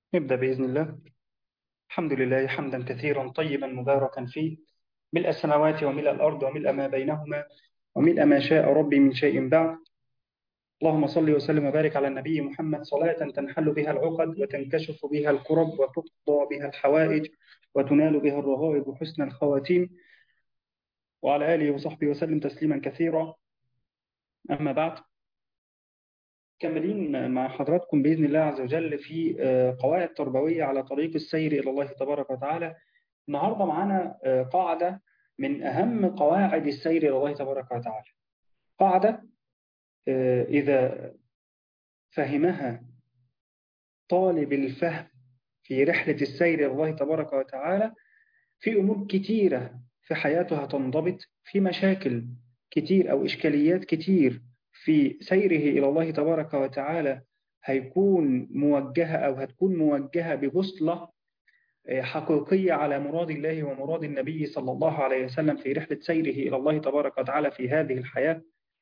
نبدأ بإذن الله الحمد لله حمدا كثيرا طيبا مباركا فيه ملء السماوات وملء الأرض وملء ما بينهما وملء ما شاء ربي من شيء بعد اللهم صل وسلم وبارك على النبي محمد صلاة تنحل بها العقد وتنكشف بها الكرب وتقضى بها الحوائج وتنال بها الرغائب وحسن الخواتيم وعلى آله وصحبه وسلم تسليما كثيرا أما بعد كملين مع حضراتكم بإذن الله عز وجل في قواعد تربوية على طريق السير إلى الله تبارك وتعالى النهاردة معنا قاعدة من أهم قواعد السير إلى الله تبارك وتعالى قاعدة إذا فهمها طالب الفهم في رحلة السير إلى الله تبارك وتعالى في أمور كتيرة في حياته هتنضبط في مشاكل كتير أو إشكاليات كتير في سيره إلى الله تبارك وتعالى هيكون موجهة أو هتكون موجهة ببوصلة حقيقية على مراد الله ومراد النبي صلى الله عليه وسلم في رحلة سيره إلى الله تبارك وتعالى في هذه الحياة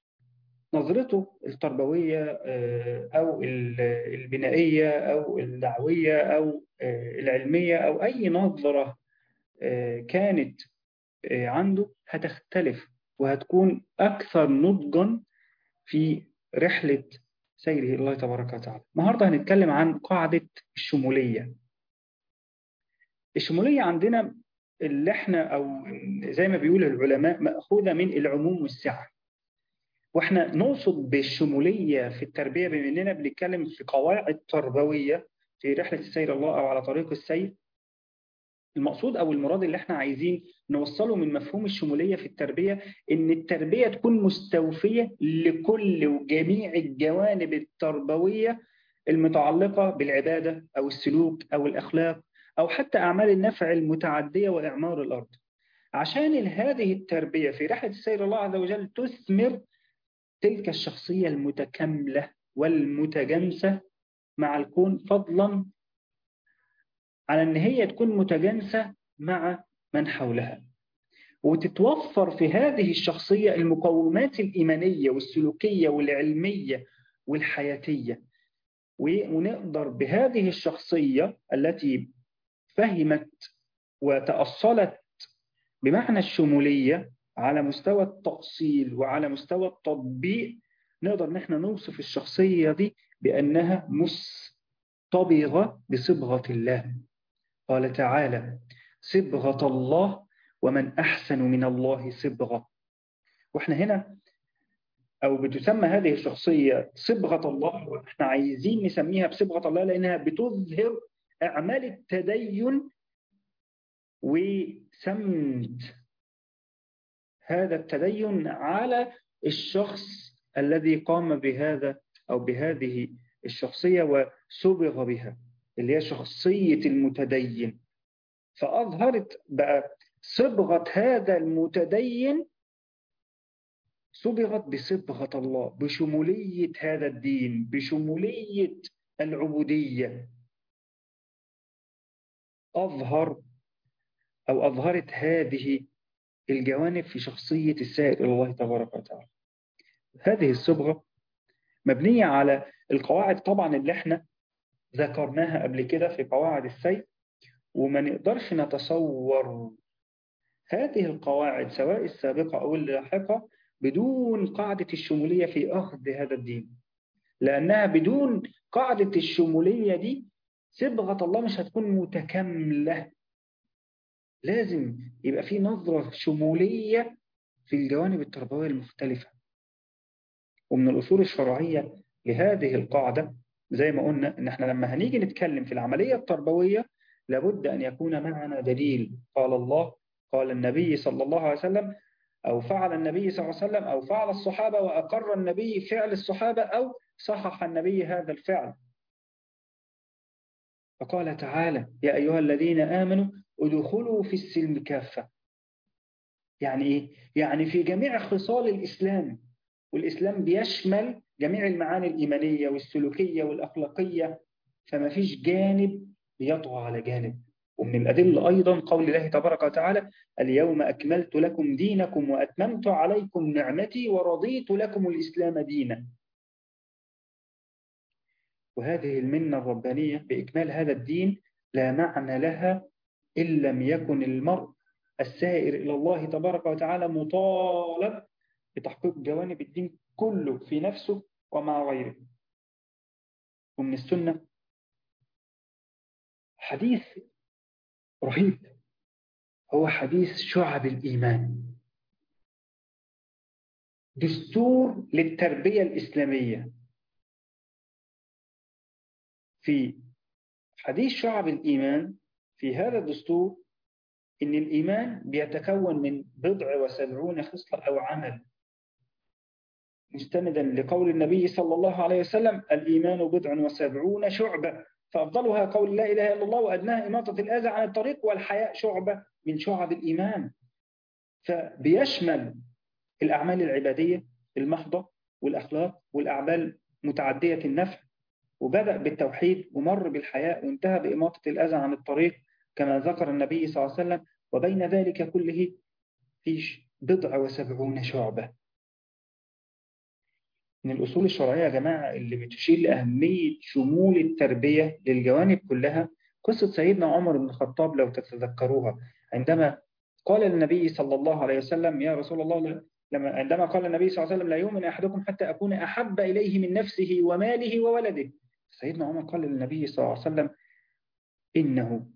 نظرته التربوية أو البنائية أو الدعوية أو العلمية أو أي نظرة كانت عنده هتختلف وهتكون أكثر نضجا في رحلة سيره إلى الله تبارك وتعالى النهاردة هنتكلم عن قاعدة الشمولية الشمولية عندنا اللي احنا أو زي ما بيقول العلماء مأخوذة من العموم والسعة واحنا نقصد بالشمولية في التربية بما اننا بنتكلم في قواعد تربوية في رحلة السير الله أو على طريق السير المقصود أو المراد اللي احنا عايزين نوصله من مفهوم الشمولية في التربية إن التربية تكون مستوفية لكل وجميع الجوانب التربوية المتعلقة بالعبادة أو السلوك أو الأخلاق أو حتى أعمال النفع المتعدية وإعمار الأرض عشان هذه التربية في رحلة السير الله عز وجل تثمر تلك الشخصية المتكاملة والمتجانسة مع الكون فضلا على أن هي تكون متجانسة مع من حولها وتتوفر في هذه الشخصية المقومات الإيمانية والسلوكية والعلمية والحياتية ونقدر بهذه الشخصية التي فهمت وتأصلت بمعنى الشمولية على مستوى التأصيل وعلى مستوى التطبيق نقدر نحن نوصف الشخصية دي بأنها مصطبغة بصبغة الله قال تعالى صبغة الله ومن أحسن من الله صبغة وإحنا هنا أو بتسمى هذه الشخصية صبغة الله وإحنا عايزين نسميها بصبغة الله لأنها بتظهر أعمال التدين وسمت هذا التدين على الشخص الذي قام بهذا أو بهذه الشخصية وسبغ بها اللي هي شخصية المتدين فأظهرت بقى صبغة هذا المتدين صبغت بصبغة الله بشمولية هذا الدين بشمولية العبودية أظهر أو أظهرت هذه الجوانب في شخصية السائر إلى الله تبارك وتعالى هذه الصبغة مبنية على القواعد طبعا اللي احنا ذكرناها قبل كده في قواعد السير وما نقدرش نتصور هذه القواعد سواء السابقة أو اللاحقة بدون قاعدة الشمولية في أخذ هذا الدين لأنها بدون قاعدة الشمولية دي صبغة الله مش هتكون متكاملة لازم يبقى في نظرة شمولية في الجوانب التربوية المختلفة ومن الأصول الشرعية لهذه القاعدة زي ما قلنا إن إحنا لما هنيجي نتكلم في العملية التربوية لابد أن يكون معنا دليل قال الله قال النبي صلى الله عليه وسلم أو فعل النبي صلى الله عليه وسلم أو فعل الصحابة وأقر النبي فعل الصحابة أو صحح النبي هذا الفعل فقال تعالى يا أيها الذين آمنوا ادخلوا في السلم كافة يعني إيه؟ يعني في جميع خصال الإسلام والإسلام بيشمل جميع المعاني الإيمانية والسلوكية والأخلاقية فما فيش جانب بيطغى على جانب ومن الأدلة أيضا قول الله تبارك وتعالى اليوم أكملت لكم دينكم وأتممت عليكم نعمتي ورضيت لكم الإسلام دينا وهذه المنة الربانية بإكمال هذا الدين لا معنى لها إن لم يكن المرء السائر إلى الله تبارك وتعالى مطالب بتحقيق جوانب الدين كله في نفسه ومع غيره ومن السنة حديث رهيب هو حديث شعب الإيمان دستور للتربية الإسلامية في حديث شعب الإيمان في هذا الدستور إن الإيمان بيتكون من بضع وسبعون خصلة أو عمل مستندا لقول النبي صلى الله عليه وسلم الإيمان بضع وسبعون شعبة فأفضلها قول لا إله إلا الله وأدناها إماطة الأذى عن الطريق والحياء شعبة من شعب الإيمان فبيشمل الأعمال العبادية المحضة والأخلاق والأعمال متعدية النفع وبدأ بالتوحيد ومر بالحياء وانتهى بإماطة الأذى عن الطريق كما ذكر النبي صلى الله عليه وسلم وبين ذلك كله فيش بضع وسبعون شعبة من الأصول الشرعية يا جماعة اللي بتشير لأهمية شمول التربية للجوانب كلها قصة سيدنا عمر بن الخطاب لو تتذكروها عندما قال النبي صلى الله عليه وسلم يا رسول الله لما عندما قال النبي صلى الله عليه وسلم لا يؤمن أحدكم حتى أكون أحب إليه من نفسه وماله وولده سيدنا عمر قال للنبي صلى الله عليه وسلم إنه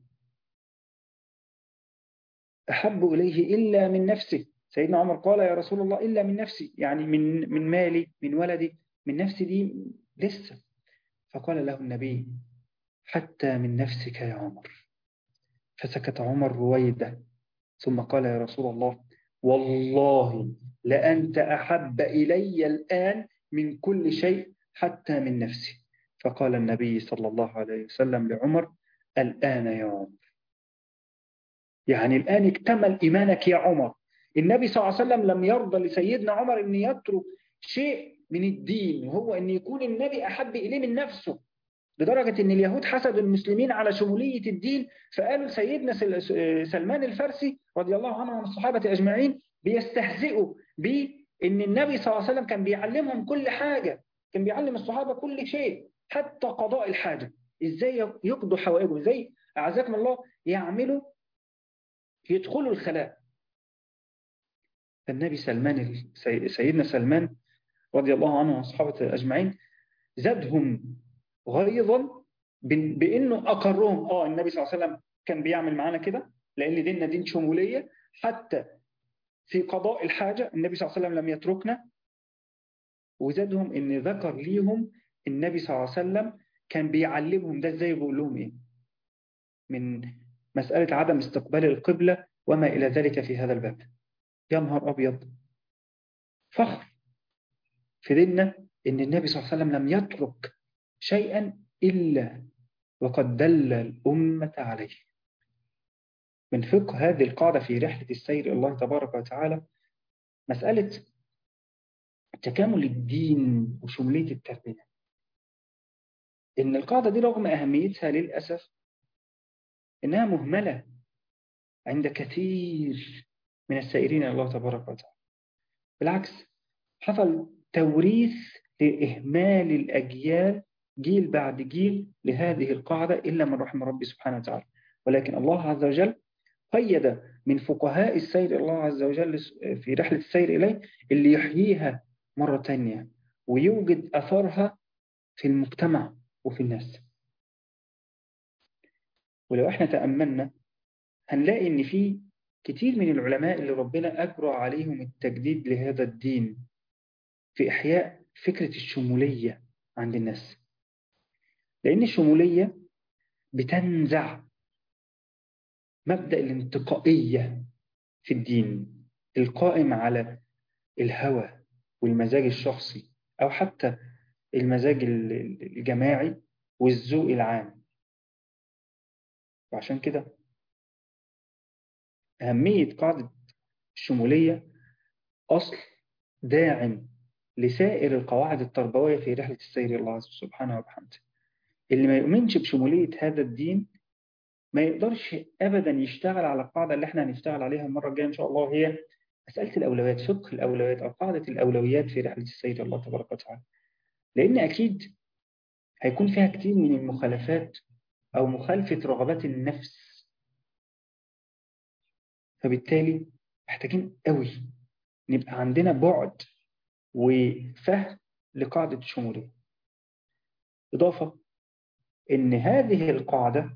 أحب إليه إلا من نفسه سيدنا عمر قال يا رسول الله إلا من نفسي يعني من من مالي من ولدي من نفسي دي لسه فقال له النبي حتى من نفسك يا عمر فسكت عمر رويدة ثم قال يا رسول الله والله لأنت أحب إلي الآن من كل شيء حتى من نفسي فقال النبي صلى الله عليه وسلم لعمر الآن يا عمر يعني الآن اكتمل إيمانك يا عمر النبي صلى الله عليه وسلم لم يرضى لسيدنا عمر أن يترك شيء من الدين وهو أن يكون النبي أحب إليه من نفسه لدرجة أن اليهود حسدوا المسلمين على شمولية الدين فقالوا سيدنا سلمان الفارسي رضي الله عنه وعن الصحابة أجمعين بيستهزئوا بأن النبي صلى الله عليه وسلم كان بيعلمهم كل حاجة كان بيعلم الصحابة كل شيء حتى قضاء الحاجة إزاي يقضوا حوائجهم إزاي أعزكم الله يعملوا يدخلوا الخلاء فالنبي سلمان سيدنا سلمان رضي الله عنه وأصحابه أجمعين زادهم غيظا بأنه أقرهم آه النبي صلى الله عليه وسلم كان بيعمل معانا كده لأن ديننا دين شمولية حتى في قضاء الحاجة النبي صلى الله عليه وسلم لم يتركنا وزادهم ان ذكر ليهم النبي صلى الله عليه وسلم كان بيعلمهم ده ازاي بيقول لهم ايه من مسألة عدم استقبال القبلة وما إلى ذلك في هذا الباب يا نهار أبيض فخر في ديننا إن النبي صلى الله عليه وسلم لم يترك شيئا إلا وقد دل الأمة عليه من فقه هذه القاعدة في رحلة السير إلى الله تبارك وتعالى مسألة تكامل الدين وشمولية التربية إن القاعدة دي رغم أهميتها للأسف إنها مهملة عند كثير من السائرين إلى الله تبارك وتعالى بالعكس حصل توريث لإهمال الأجيال جيل بعد جيل لهذه القاعدة إلا من رحم ربي سبحانه وتعالى ولكن الله عز وجل قيد من فقهاء السير الله عز وجل في رحلة السير إليه اللي يحييها مرة تانية ويوجد أثرها في المجتمع وفي الناس ولو احنا تأملنا هنلاقي ان في كتير من العلماء اللي ربنا أجرى عليهم التجديد لهذا الدين في إحياء فكرة الشمولية عند الناس لأن الشمولية بتنزع مبدأ الانتقائية في الدين القائم على الهوى والمزاج الشخصي أو حتى المزاج الجماعي والذوق العام وعشان كده أهمية قاعدة الشمولية أصل داعم لسائر القواعد التربوية في رحلة السير الله سبحانه وبحمده اللي ما يؤمنش بشمولية هذا الدين ما يقدرش أبدا يشتغل على القاعدة اللي احنا هنشتغل عليها المرة الجاية إن شاء الله هي مسألة الأولويات فقه الأولويات أو قاعدة الأولويات في رحلة السير الله تبارك وتعالى لأن أكيد هيكون فيها كتير من المخالفات أو مخالفة رغبات النفس فبالتالي محتاجين قوي نبقى عندنا بعد وفهم لقاعدة الشمولية إضافة إن هذه القاعدة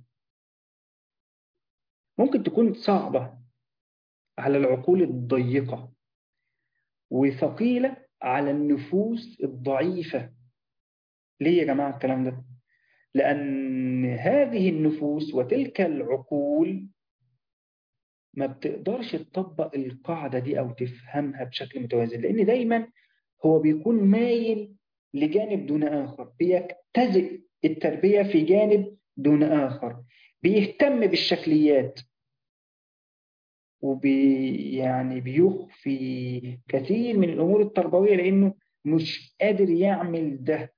ممكن تكون صعبة على العقول الضيقة وثقيلة على النفوس الضعيفة ليه يا جماعة الكلام ده؟ لأن هذه النفوس وتلك العقول ما بتقدرش تطبق القاعدة دي أو تفهمها بشكل متوازن لأن دايما هو بيكون مايل لجانب دون آخر بيجتزئ التربية في جانب دون آخر بيهتم بالشكليات وبي يعني بيخفي كثير من الأمور التربوية لأنه مش قادر يعمل ده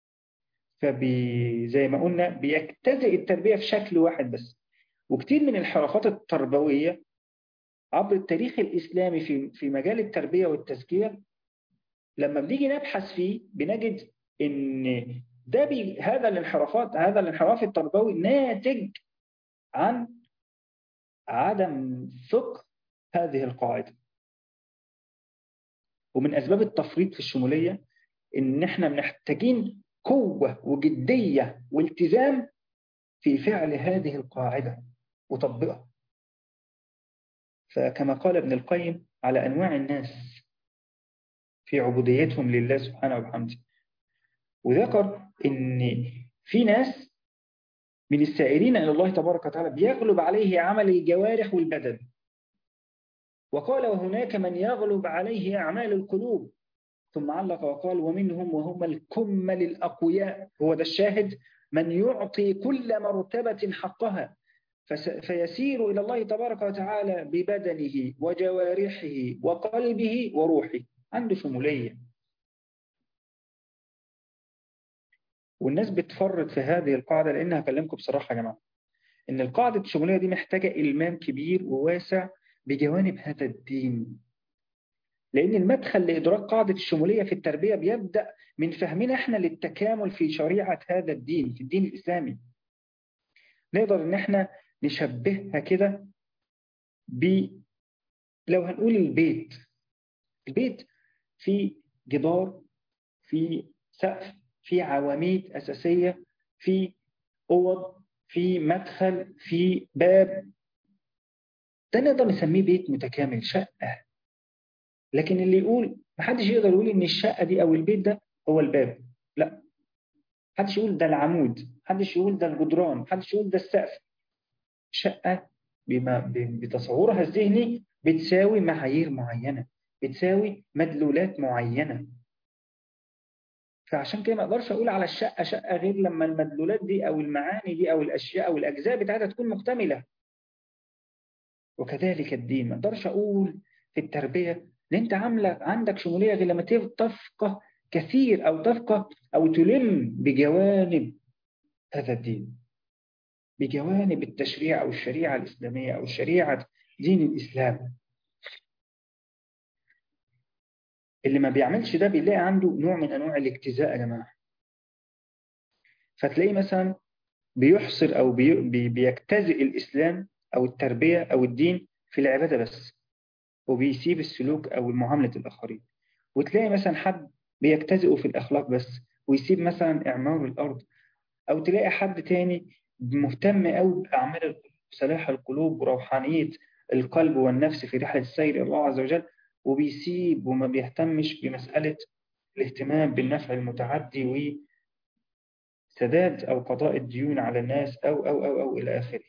فبي زي ما قلنا بيجتزئ التربية في شكل واحد بس وكثير من الحركات التربوية عبر التاريخ الإسلامي في في مجال التربية والتزكية لما بنيجي نبحث فيه بنجد إن ده بي هذا الانحرافات هذا الانحراف التربوي ناتج عن عدم فقه هذه القاعدة ومن أسباب التفريط في الشمولية إن إحنا محتاجين قوة وجدية والتزام في فعل هذه القاعدة وتطبيقها فكما قال ابن القيم على أنواع الناس في عبوديتهم لله سبحانه وبحمده وذكر إن في ناس من السائرين إلى الله تبارك وتعالى بيغلب عليه عمل الجوارح والبدن وقال وهناك من يغلب عليه أعمال القلوب ثم علق وقال ومنهم وهم الكمل الأقوياء هو ده الشاهد من يعطي كل مرتبة حقها فيسير إلى الله تبارك وتعالى ببدنه وجوارحه وقلبه وروحه عنده شمولية والناس بتفرط في هذه القاعدة لأن هكلمكم بصراحة يا جماعة إن القاعدة الشمولية دي محتاجة إلمام كبير وواسع بجوانب هذا الدين لأن المدخل لإدراك قاعدة الشمولية في التربية بيبدأ من فهمنا إحنا للتكامل في شريعة هذا الدين في الدين الإسلامي نقدر إن إحنا نشبهها كده ب لو هنقول البيت البيت في جدار في سقف في عواميد أساسية في أوض في مدخل في باب ده نقدر نسميه بيت متكامل شقة لكن اللي يقول محدش يقدر يقول إن الشقة دي أو البيت ده هو الباب لا محدش يقول ده العمود محدش يقول ده الجدران محدش يقول ده السقف شقة بما بتصورها الذهني بتساوي معايير معينة بتساوي مدلولات معينة فعشان كده ما اقدرش اقول على الشقه شقه غير لما المدلولات دي او المعاني دي او الاشياء او الاجزاء بتاعتها تكون مكتمله وكذلك الدين ما اقدرش اقول في التربيه ان انت عامله عندك شموليه غير لما تفقه كثير او تفقه او تلم بجوانب هذا الدين بجوانب التشريع او الشريعه الاسلاميه او شريعه دين الاسلام اللي ما بيعملش ده بيلاقي عنده نوع من انواع الاجتزاء يا جماعه فتلاقيه مثلا بيحصر او بي بيجتزئ الاسلام او التربيه او الدين في العباده بس وبيسيب السلوك او معامله الاخرين وتلاقي مثلا حد بيجتزئ في الاخلاق بس ويسيب مثلا اعمار الارض او تلاقي حد تاني مهتم قوي باعمال القلوب صلاح القلوب وروحانيه القلب والنفس في رحله السير الى الله عز وجل وبيسيب وما بيهتمش بمسألة الاهتمام بالنفع المتعدي وسداد أو قضاء الديون على الناس أو أو أو أو إلى آخره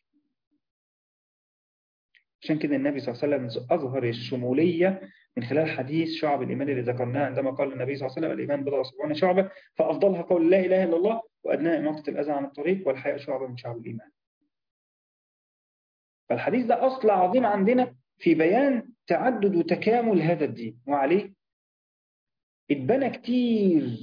عشان كده النبي صلى الله عليه وسلم أظهر الشمولية من خلال حديث شعب الإيمان اللي ذكرناه عندما قال النبي صلى الله عليه وسلم الإيمان بضع وسبعون شعبة فأفضلها قول لا إله إلا الله وأدناها إماطة الأذى عن الطريق والحياء شعبة من شعب الإيمان فالحديث ده أصل عظيم عندنا في بيان تعدد وتكامل هذا الدين وعليه اتبنى كتير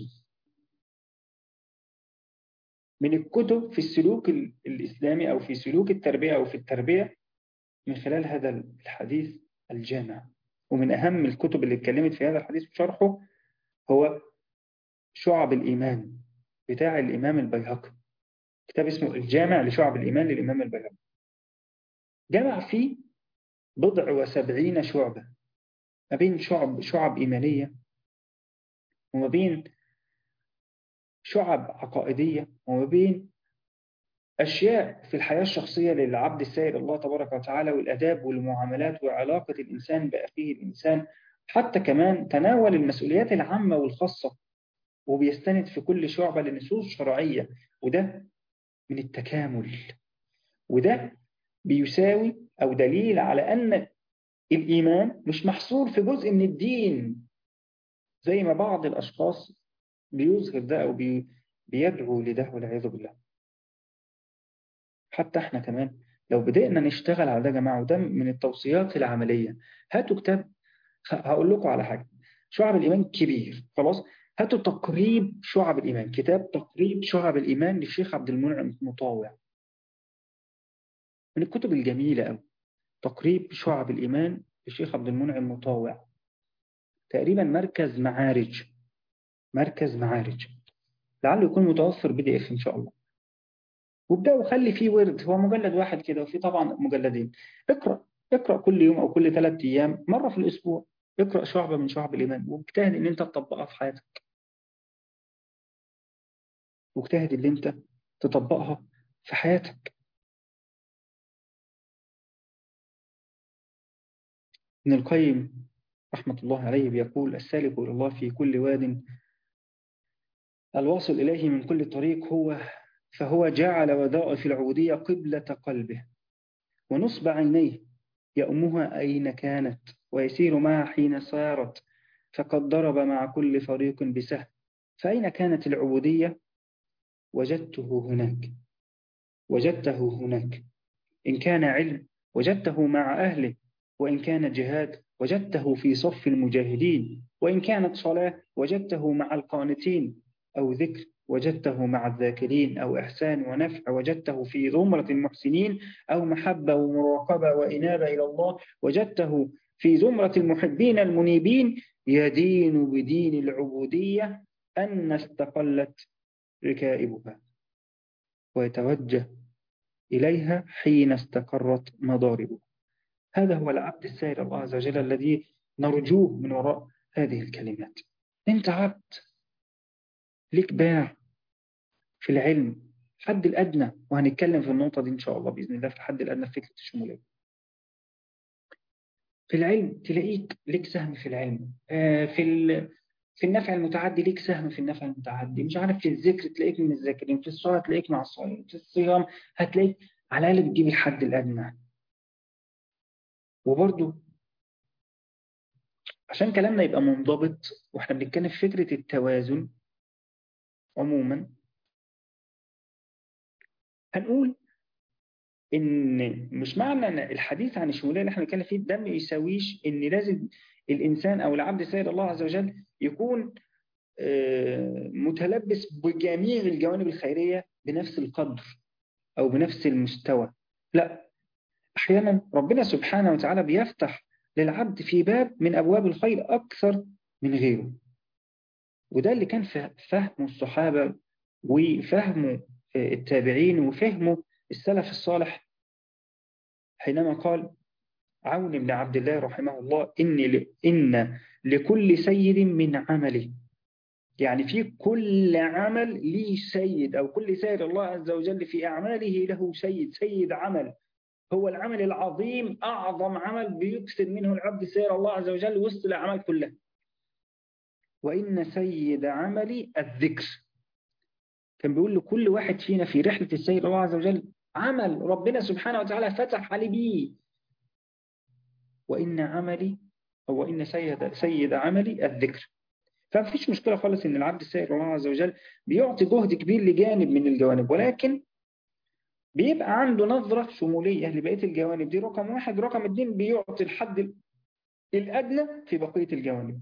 من الكتب في السلوك الإسلامي أو في سلوك التربية أو في التربية من خلال هذا الحديث الجامع ومن أهم الكتب اللي اتكلمت في هذا الحديث وشرحه هو شعب الإيمان بتاع الإمام البيهقي كتاب اسمه الجامع لشعب الإيمان للإمام البيهقي جمع فيه بضع وسبعين شعبة ما بين شعب شعب إيمانية وما بين شعب عقائدية وما بين أشياء في الحياة الشخصية للعبد السائر الله تبارك وتعالى والأداب والمعاملات وعلاقة الإنسان بأخيه الإنسان حتى كمان تناول المسؤوليات العامة والخاصة وبيستند في كل شعبة لنصوص شرعية وده من التكامل وده بيساوي أو دليل على أن الإيمان مش محصور في جزء من الدين زي ما بعض الأشخاص بيظهر ده أو بي بيدعو لده والعياذ بالله حتى احنا كمان لو بدأنا نشتغل على ده يا جماعة وده من التوصيات العملية هاتوا كتاب هقول لكم على حاجة شعب الإيمان كبير خلاص هاتوا تقريب شعب الإيمان كتاب تقريب شعب الإيمان للشيخ عبد المنعم مطاوع من الكتب الجميلة أوي تقريب شعب الإيمان للشيخ عبد المنعم مطاوع تقريبا مركز معارج مركز معارج لعله يكون متوفر بي دي اف ان شاء الله وابدأ وخلي فيه ورد هو مجلد واحد كده وفي طبعا مجلدين اقرأ اقرأ كل يوم أو كل ثلاث أيام مرة في الأسبوع اقرأ شعبة من شعب الإيمان واجتهد إن أنت تطبقها في حياتك واجتهد إن أنت تطبقها في حياتك ابن القيم رحمة الله عليه بيقول السالك إلى الله في كل واد الواصل إليه من كل طريق هو فهو جعل وظائف العبودية قبلة قلبه ونصب عينيه يأمها أين كانت ويسير معها حين سارت فقد ضرب مع كل فريق بسهم فأين كانت العبودية وجدته هناك وجدته هناك إن كان علم وجدته مع أهله وإن كان جهاد وجدته في صف المجاهدين وإن كانت صلاة وجدته مع القانتين أو ذكر وجدته مع الذاكرين أو إحسان ونفع وجدته في زمرة المحسنين أو محبة ومراقبة وإنابة إلى الله وجدته في زمرة المحبين المنيبين يدين بدين العبودية أن استقلت ركائبها ويتوجه إليها حين استقرت مضاربها هذا هو العبد السائر الله عز وجل الذي نرجوه من وراء هذه الكلمات أنت عبد ليك باع في العلم الحد الأدنى وهنتكلم في النقطة دي إن شاء الله بإذن الله في الحد الأدنى في فكرة الشمولية في العلم تلاقيك ليك سهم في العلم في في النفع المتعدي ليك سهم في النفع المتعدي مش عارف في الذكر تلاقيك من الذاكرين في الصلاة تلاقيك مع الصلاة في الصيام هتلاقيك على الأقل بتجيب الحد الأدنى وبرضه عشان كلامنا يبقى منضبط واحنا بنتكلم في فكرة التوازن عموما هنقول ان مش معنى ان الحديث عن الشموليه اللي احنا بنتكلم فيه ده ما يساويش ان لازم الانسان او العبد سيد الله عز وجل يكون متلبس بجميع الجوانب الخيريه بنفس القدر او بنفس المستوى لا احيانا ربنا سبحانه وتعالى بيفتح للعبد في باب من ابواب الخير اكثر من غيره وده اللي كان فهم الصحابه وفهم التابعين وفهموا السلف الصالح حينما قال عون بن عبد الله رحمه الله إن, إن لكل سيد من عمله يعني في كل عمل ليه سيد أو كل سيد الله عز وجل في أعماله له سيد سيد عمل هو العمل العظيم أعظم عمل بيكسب منه العبد سير الله عز وجل وسط الأعمال كلها وإن سيد عملي الذكر كان بيقول لكل واحد فينا في رحلة السيد الله عز وجل عمل ربنا سبحانه وتعالى فتح عليه بيه وإن عملي أو إن سيد, سيد عملي الذكر فما فيش مشكلة خالص إن العبد السيد الله عز وجل بيعطي جهد كبير لجانب من الجوانب ولكن بيبقى عنده نظرة شمولية لبقية الجوانب دي رقم واحد رقم اتنين بيعطي الحد الأدنى في بقية الجوانب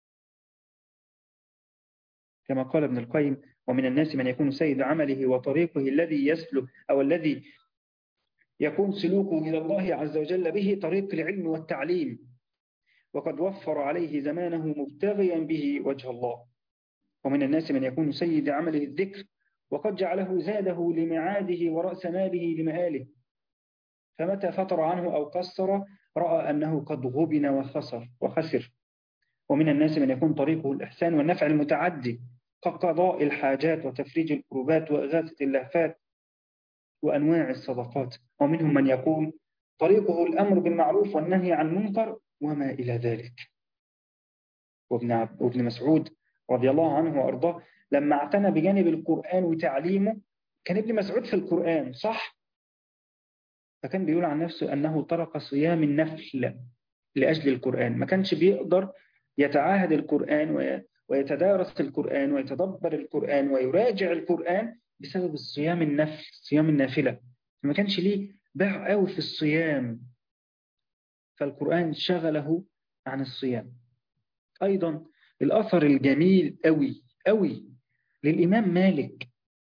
كما قال ابن القيم ومن الناس من يكون سيد عمله وطريقه الذي يسلك أو الذي يكون سلوكه إلى الله عز وجل به طريق العلم والتعليم وقد وفر عليه زمانه مبتغيا به وجه الله ومن الناس من يكون سيد عمله الذكر وقد جعله زاده لمعاده ورأس ماله لمآله فمتى فتر عنه أو قصر رأى أنه قد غبن وخسر وخسر ومن الناس من يكون طريقه الإحسان والنفع المتعدي كقضاء الحاجات وتفريج الكروبات وإغاثة اللهفات وأنواع الصدقات ومنهم من يقول طريقه الأمر بالمعروف والنهي عن المنكر وما إلى ذلك وابن, وابن مسعود رضي الله عنه وأرضاه لما اعتنى بجانب القرآن وتعليمه كان ابن مسعود في القرآن صح فكان بيقول عن نفسه أنه ترك صيام النفل لأجل القرآن ما كانش بيقدر يتعاهد القرآن ويتدارس القرآن ويتدبر القرآن ويراجع القرآن بسبب الصيام النفل صيام النافلة ما كانش ليه باع قوي في الصيام فالقرآن شغله عن الصيام أيضا الأثر الجميل قوي قوي للإمام مالك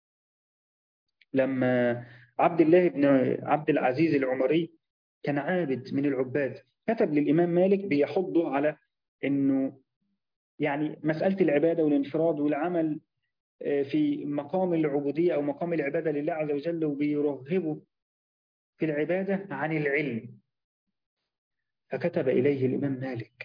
لما عبد الله بن عبد العزيز العمري كان عابد من العباد كتب للإمام مالك بيحضه على أنه يعني مسألة العبادة والانفراد والعمل في مقام العبودية أو مقام العبادة لله عز وجل وبيرغبه في العبادة عن العلم فكتب إليه الإمام مالك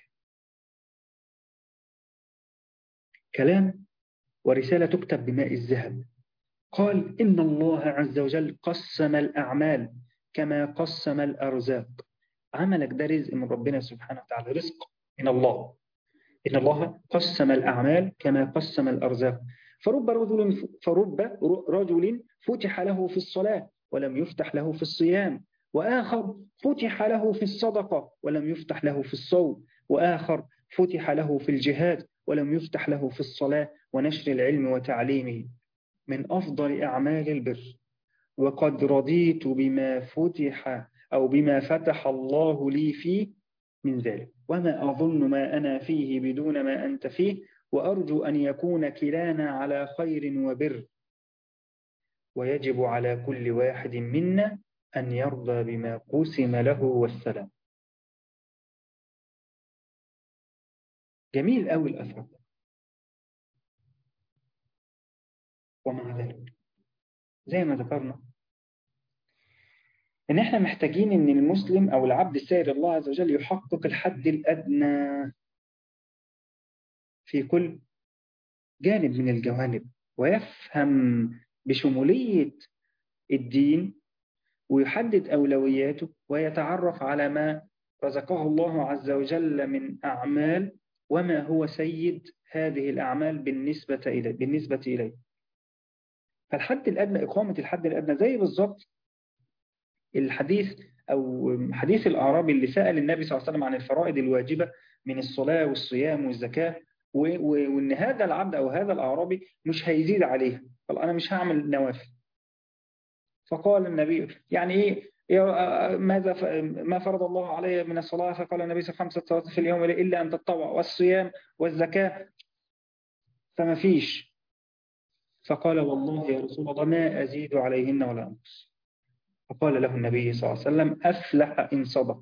كلام ورسالة تكتب بماء الذهب قال إن الله عز وجل قسم الأعمال كما قسم الأرزاق عملك ده رزق من ربنا سبحانه وتعالى رزق من الله إن الله قسم الأعمال كما قسم الأرزاق فرب رجل فرب رجل فتح له في الصلاة ولم يفتح له في الصيام وآخر فتح له في الصدقة ولم يفتح له في الصوم وآخر فتح له في الجهاد ولم يفتح له في الصلاة ونشر العلم وتعليمه من أفضل أعمال البر وقد رضيت بما فتح أو بما فتح الله لي فيه من ذلك وما أظن ما أنا فيه بدون ما أنت فيه وأرجو أن يكون كلانا على خير وبر ويجب على كل واحد منا أن يرضى بما قسم له والسلام جميل أوي الأثر ومع ذلك زي ما ذكرنا إن إحنا محتاجين إن المسلم أو العبد السائر الله عز وجل يحقق الحد الأدنى في كل جانب من الجوانب ويفهم بشمولية الدين ويحدد أولوياته ويتعرف على ما رزقه الله عز وجل من أعمال وما هو سيد هذه الأعمال بالنسبة إليه بالنسبة إليه فالحد الأدنى إقامة الحد الأدنى زي بالظبط الحديث أو حديث الأعرابي اللي سأل النبي صلى الله عليه وسلم عن الفرائض الواجبة من الصلاة والصيام والزكاة وإن هذا العبد أو هذا الأعرابي مش هيزيد عليها قال أنا مش هعمل نوافل فقال النبي يعني إيه ماذا ما فرض الله علي من الصلاة فقال النبي صلى الله عليه وسلم خمسة صلوات في اليوم إلا أن تتطوع والصيام والزكاة فما فيش فقال والله يا رسول الله ما أزيد عليهن ولا أنقص فقال له النبي صلى الله عليه وسلم أفلح إن صدق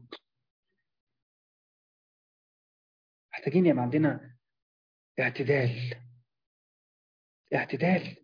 محتاجين يبقى عندنا اعتدال اعتدال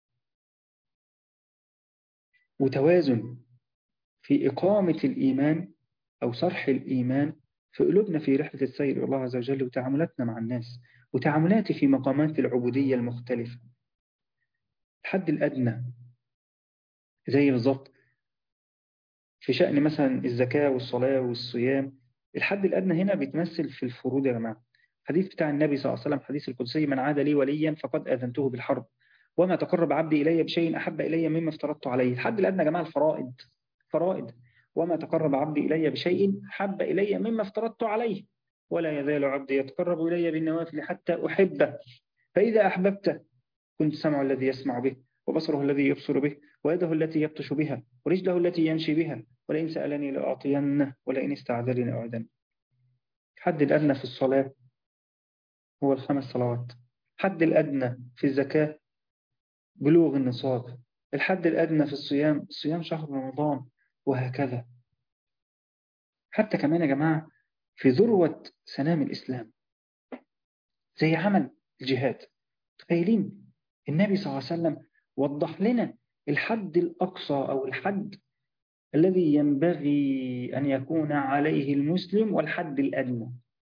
وتوازن في إقامة الإيمان أو صرح الإيمان في قلوبنا في رحلة السير إلى الله عز وجل وتعاملاتنا مع الناس وتعاملاتي في مقامات العبودية المختلفة الحد الأدنى زي بالظبط في شأن مثلا الزكاة والصلاة والصيام الحد الأدنى هنا بيتمثل في الفروض يا جماعة حديث بتاع النبي صلى الله عليه وسلم حديث القدسي من عاد لي وليا فقد آذنته بالحرب وما تقرب عبدي إلي بشيء أحب إلي مما افترضت عليه الحد الأدنى يا جماعة الفرائض فرائض وما تقرب عبدي إلي بشيء حب إلي مما افترضت عليه ولا يزال عبدي يتقرب إلي بالنوافل حتى أحبه فإذا أحببته كنت سمع الذي يسمع به وبصره الذي يبصر به ويده التي يبطش بها ورجله التي يمشي بها ولئن سألني لأعطينه ولئن استعذرني لأعدنه حد الأدنى في الصلاة هو الخمس صلوات حد الأدنى في الزكاة بلوغ النصاب الحد الأدنى في الصيام صيام شهر رمضان وهكذا حتى كمان يا جماعة في ذروة سنام الإسلام زي عمل الجهاد تخيلين النبي صلى الله عليه وسلم وضح لنا الحد الأقصى أو الحد الذي ينبغي أن يكون عليه المسلم والحد الأدنى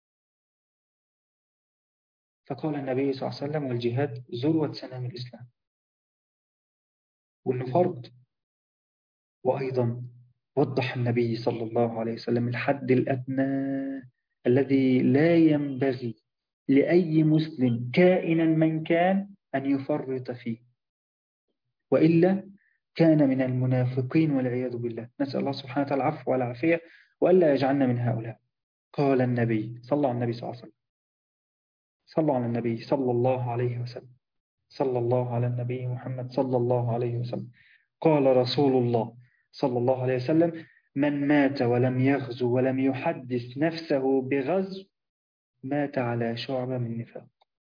فقال النبي صلى الله عليه وسلم والجهاد ذروة سنام الإسلام وأنه فرض وأيضا وضح النبي صلى الله عليه وسلم الحد الأدنى الذي لا ينبغي لأي مسلم كائنا من كان أن يفرط فيه وإلا كان من المنافقين والعياذ بالله نسأل الله سبحانه وتعالى العفو والعافية وألا يجعلنا من هؤلاء قال النبي صلى على النبي صلى الله عليه وسلم صلى على النبي صلى الله عليه وسلم صلى الله على النبي محمد صلى الله عليه وسلم قال رسول الله صلى الله عليه وسلم من مات ولم يغزو ولم يحدث نفسه بغزو مات على شعبة من نفاق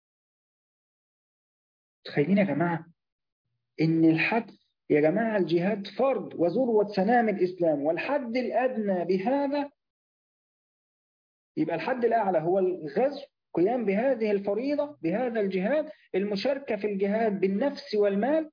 تخيلين يا جماعة إن الحد يا جماعة الجهاد فرض وذروة سنام الإسلام والحد الأدنى بهذا يبقى الحد الأعلى هو الغزو قيام بهذه الفريضة بهذا الجهاد المشاركة في الجهاد بالنفس والمال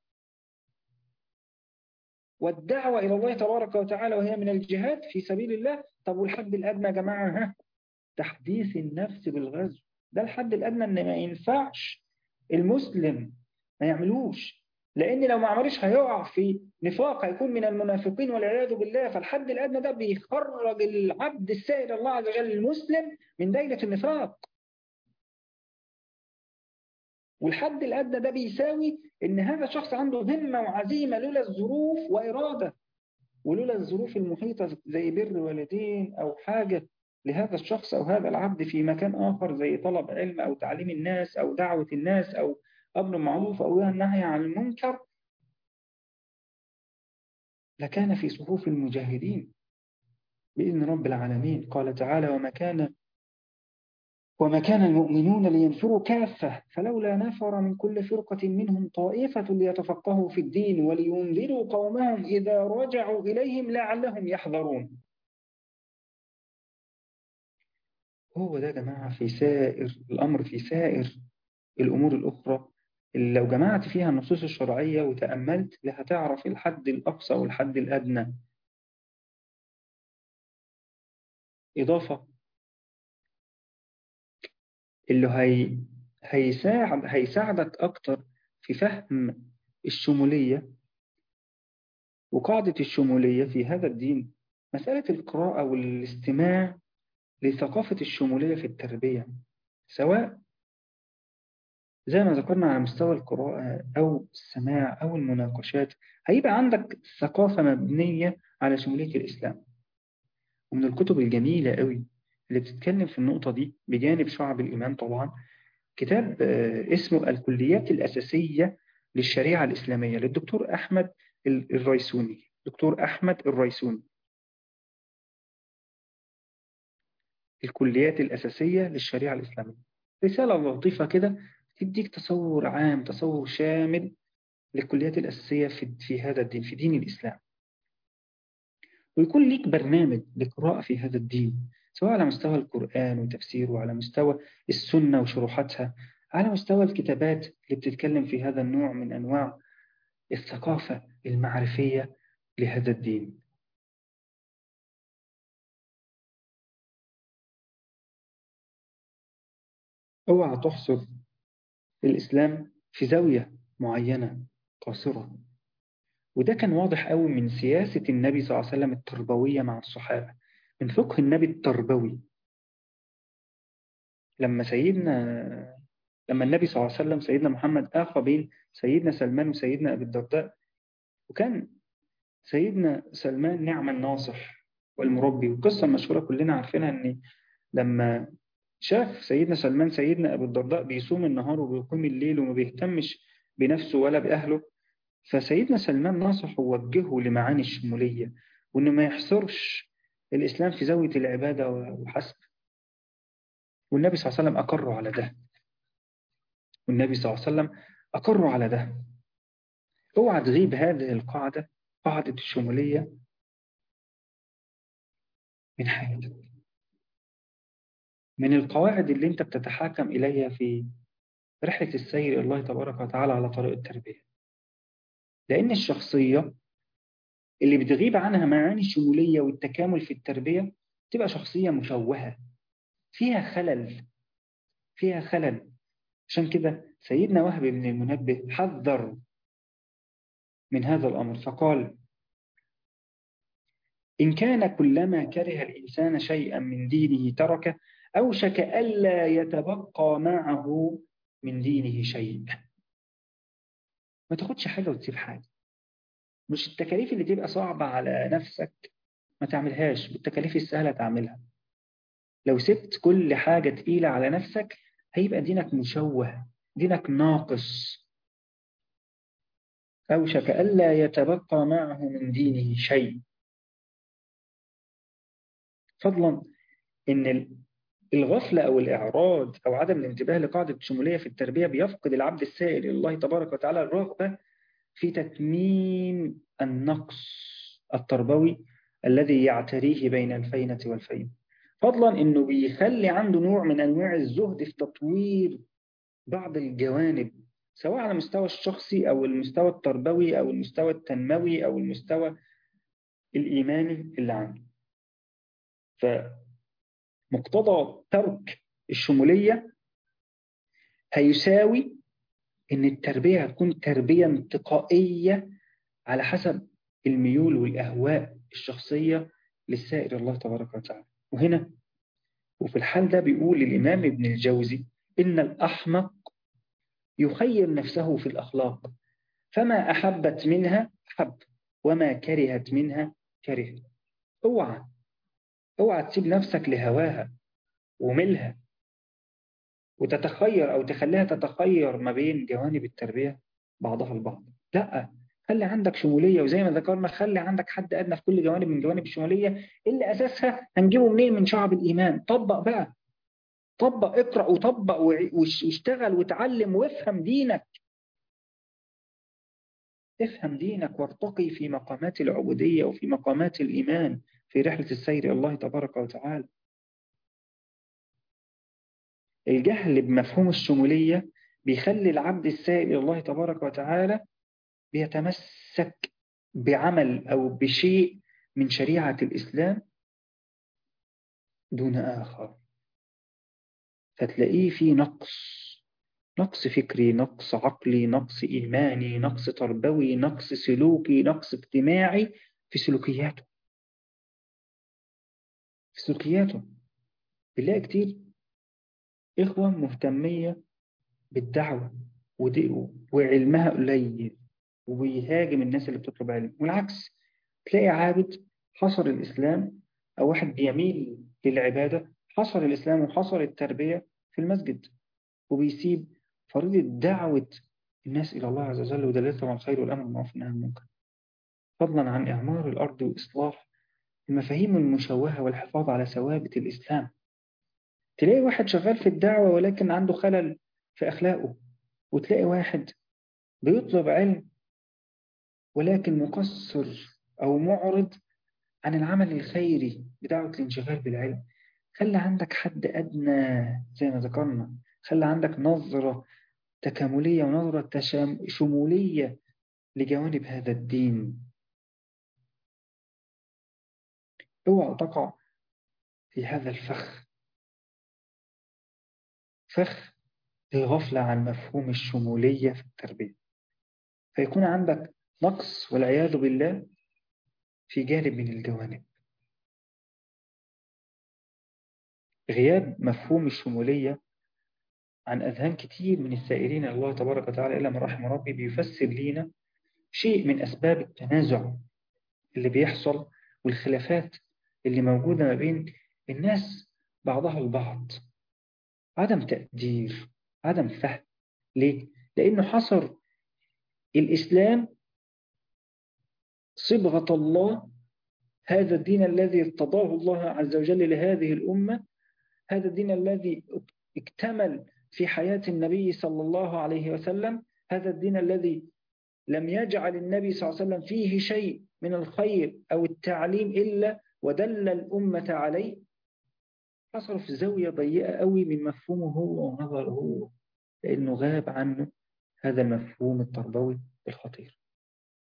والدعوة إلى الله تبارك وتعالى وهي من الجهاد في سبيل الله طب والحد الأدنى يا جماعة ها تحديث النفس بالغزو ده الحد الأدنى إن ما ينفعش المسلم ما يعملوش لأن لو ما عملوش هيقع في نفاق هيكون من المنافقين والعياذ بالله فالحد الأدنى ده بيخرج العبد السائر الله عز وجل المسلم من دايرة النفاق والحد الأدنى ده بيساوي إن هذا الشخص عنده همة وعزيمة لولا الظروف وإرادة ولولا الظروف المحيطة زي بر والدين أو حاجة لهذا الشخص أو هذا العبد في مكان آخر زي طلب علم أو تعليم الناس أو دعوة الناس أو أمر معروف أو النهي عن المنكر لكان في صفوف المجاهدين بإذن رب العالمين قال تعالى وما كان وما كان المؤمنون لينفروا كافة فلولا نفر من كل فرقة منهم طائفة ليتفقهوا في الدين ولينذروا قومهم إذا رجعوا إليهم لعلهم يحذرون هو ده يا جماعة في سائر الأمر في سائر الأمور الأخرى اللي لو جمعت فيها النصوص الشرعية وتأملت هتعرف الحد الأقصى والحد الأدنى إضافة اللي هي هيساعد هيساعدك أكتر في فهم الشمولية وقاعدة الشمولية في هذا الدين مسألة القراءة والاستماع لثقافة الشمولية في التربية سواء زي ما ذكرنا على مستوى القراءة أو السماع أو المناقشات هيبقى عندك ثقافة مبنية على شمولية الإسلام ومن الكتب الجميلة قوي اللي بتتكلم في النقطة دي بجانب شعب الإيمان طبعا كتاب اسمه الكليات الأساسية للشريعة الإسلامية للدكتور أحمد الريسوني دكتور أحمد الريسوني الكليات الأساسية للشريعة الإسلامية رسالة لطيفة كده تديك تصور عام تصور شامل للكليات الأساسية في, في هذا الدين في دين الإسلام ويكون ليك برنامج لقراءة في هذا الدين سواء على مستوى القرآن وتفسيره على مستوى السنة وشروحاتها على مستوى الكتابات اللي بتتكلم في هذا النوع من أنواع الثقافة المعرفية لهذا الدين اوعى تحصر الإسلام في زاوية معينة قاصرة وده كان واضح قوي من سياسة النبي صلى الله عليه وسلم التربوية مع الصحابة من فقه النبي التربوي لما سيدنا لما النبي صلى الله عليه وسلم سيدنا محمد آخى بين سيدنا سلمان وسيدنا أبي الدرداء وكان سيدنا سلمان نعم الناصح والمربي والقصة المشهورة كلنا عارفينها أن لما شاف سيدنا سلمان سيدنا أبو الدرداء بيصوم النهار وبيقوم الليل وما بيهتمش بنفسه ولا بأهله فسيدنا سلمان نصح ووجهه لمعاني الشمولية وإنه ما يحصرش الإسلام في زاوية العبادة وحسب والنبي صلى الله عليه وسلم أقر على ده والنبي صلى الله عليه وسلم أقر على ده اوعى تغيب هذه القاعدة قاعدة الشمولية من حياتك من القواعد اللي انت بتتحاكم إليها في رحلة السير إلى الله تبارك وتعالى على طريق التربية لأن الشخصية اللي بتغيب عنها معاني الشمولية والتكامل في التربية تبقى شخصية مشوهة فيها خلل فيها خلل عشان كده سيدنا وهب بن المنبه حذر من هذا الأمر فقال إن كان كلما كره الإنسان شيئا من دينه تركه أوشك ألا يتبقى معه من دينه شيء ما تاخدش حاجة وتسيب حاجة مش التكاليف اللي تبقى صعبة على نفسك ما تعملهاش بالتكاليف السهلة تعملها لو سبت كل حاجة تقيلة على نفسك هيبقى دينك مشوه دينك ناقص أوشك ألا يتبقى معه من دينه شيء فضلا إن الغفلة أو الإعراض أو عدم الانتباه لقاعدة الشمولية في التربية بيفقد العبد السائل إلى الله تبارك وتعالى الرغبة في تتميم النقص التربوي الذي يعتريه بين الفينة والفين فضلا أنه بيخلي عنده نوع من أنواع الزهد في تطوير بعض الجوانب سواء على المستوى الشخصي أو المستوى التربوي أو المستوى التنموي أو المستوى الإيماني اللي عنده فمقتضى ترك الشمولية هيساوي إن التربية هتكون تربية انتقائية على حسب الميول والأهواء الشخصية للسائر الله تبارك وتعالى وهنا وفي الحال ده بيقول الإمام ابن الجوزي إن الأحمق يخير نفسه في الأخلاق فما أحبت منها حب وما كرهت منها كره اوعى اوعى تسيب نفسك لهواها وملها وتتخير أو تخليها تتخير ما بين جوانب التربية بعضها البعض لا خلي عندك شمولية وزي ما ذكرنا خلي عندك حد أدنى في كل جوانب من جوانب الشمولية اللي أساسها هنجيبه منين من شعب الإيمان طبق بقى طبق اقرأ وطبق واشتغل وتعلم وافهم دينك افهم دينك وارتقي في مقامات العبودية وفي مقامات الإيمان في رحلة السير الله تبارك وتعالى الجهل بمفهوم الشمولية بيخلي العبد السائل إلى الله تبارك وتعالى بيتمسك بعمل أو بشيء من شريعة الإسلام دون آخر فتلاقيه في نقص نقص فكري نقص عقلي نقص إيماني نقص تربوي نقص سلوكي نقص اجتماعي في سلوكياته في سلوكياته بنلاقي كتير إخوة مهتمية بالدعوة وعلمها قليل وبيهاجم الناس اللي بتطلب علم والعكس تلاقي عابد حصر الإسلام أو واحد بيميل للعبادة حصر الإسلام وحصر التربية في المسجد وبيسيب فريضة دعوة الناس إلى الله عز وجل ودلالتهم على الخير والأمر والمعروف والنهي عن المنكر فضلا عن إعمار الأرض وإصلاح المفاهيم المشوهة والحفاظ على ثوابت الإسلام تلاقي واحد شغال في الدعوة ولكن عنده خلل في أخلاقه وتلاقي واحد بيطلب علم ولكن مقصر أو معرض عن العمل الخيري بدعوة الانشغال بالعلم خلي عندك حد أدنى زي ما ذكرنا خلي عندك نظرة تكاملية ونظرة شمولية لجوانب هذا الدين اوعى تقع في هذا الفخ فخ الغفلة عن مفهوم الشمولية في التربية فيكون عندك نقص والعياذ بالله في جانب من الجوانب غياب مفهوم الشمولية عن أذهان كتير من السائرين الله تبارك وتعالى إلى مراحم ربي بيفسر لينا شيء من أسباب التنازع اللي بيحصل والخلافات اللي موجودة ما بين الناس بعضها البعض عدم تقدير عدم فهم ليه؟ لأنه حصر الإسلام صبغة الله هذا الدين الذي ارتضاه الله عز وجل لهذه الأمة هذا الدين الذي اكتمل في حياة النبي صلى الله عليه وسلم هذا الدين الذي لم يجعل النبي صلى الله عليه وسلم فيه شيء من الخير أو التعليم إلا ودل الأمة عليه حصل في زاوية ضيقة قوي من مفهومه هو ونظره هو لأنه غاب عنه هذا المفهوم التربوي الخطير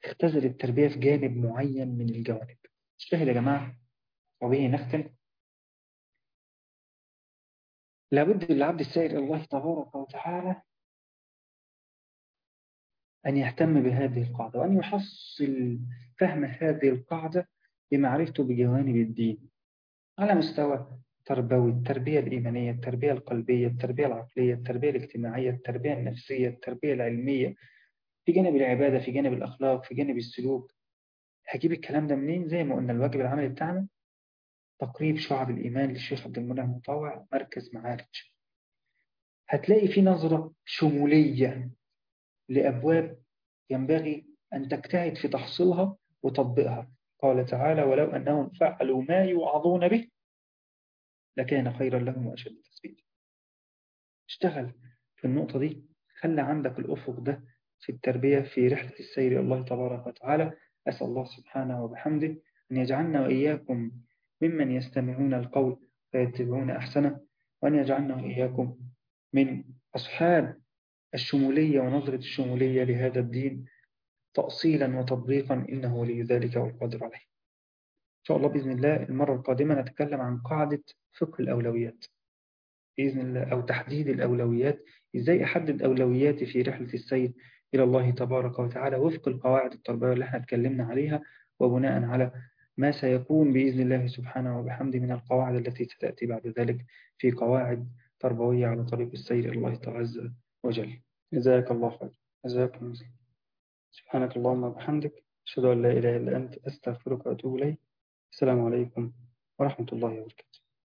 اختزل التربية في جانب معين من الجوانب الشاهد يا جماعة وبه نختم لابد للعبد السائر إلى الله تبارك وتعالى أن يهتم بهذه القاعدة وأن يحصل فهم هذه القاعدة بمعرفته بجوانب الدين على مستوى تربوي التربية الإيمانية التربية القلبية التربية العقلية التربية الاجتماعية التربية النفسية التربية العلمية في جانب العبادة في جانب الأخلاق في جانب السلوك هجيب الكلام ده منين زي ما قلنا الواجب العملي بتاعنا تقريب شعب الإيمان للشيخ عبد المنعم مطوع مركز معارج هتلاقي في نظرة شمولية لأبواب ينبغي أن تجتهد في تحصيلها وتطبيقها قال تعالى ولو أنهم فعلوا ما يوعظون به لكان خيرا لهم وأشد تثبيتا اشتغل في النقطة دي خلي عندك الأفق ده في التربية في رحلة السير الله تبارك وتعالى أسأل الله سبحانه وبحمده أن يجعلنا وإياكم ممن يستمعون القول فيتبعون أحسنه وأن يجعلنا وإياكم من أصحاب الشمولية ونظرة الشمولية لهذا الدين تأصيلا وتطبيقا إنه ولي ذلك والقادر عليه إن شاء الله بإذن الله المرة القادمة نتكلم عن قاعدة فقه الأولويات بإذن الله أو تحديد الأولويات إزاي أحدد أولوياتي في رحلة السير إلى الله تبارك وتعالى وفق القواعد التربوية اللي احنا اتكلمنا عليها وبناء على ما سيكون بإذن الله سبحانه وبحمده من القواعد التي ستأتي بعد ذلك في قواعد تربوية على طريق السير إلى الله عز وجل جزاك الله خير جزاكم الله سبحانك اللهم وبحمدك أشهد أن لا إله إلا أنت أستغفرك وأتوب إليك السلام عليكم ورحمة الله وبركاته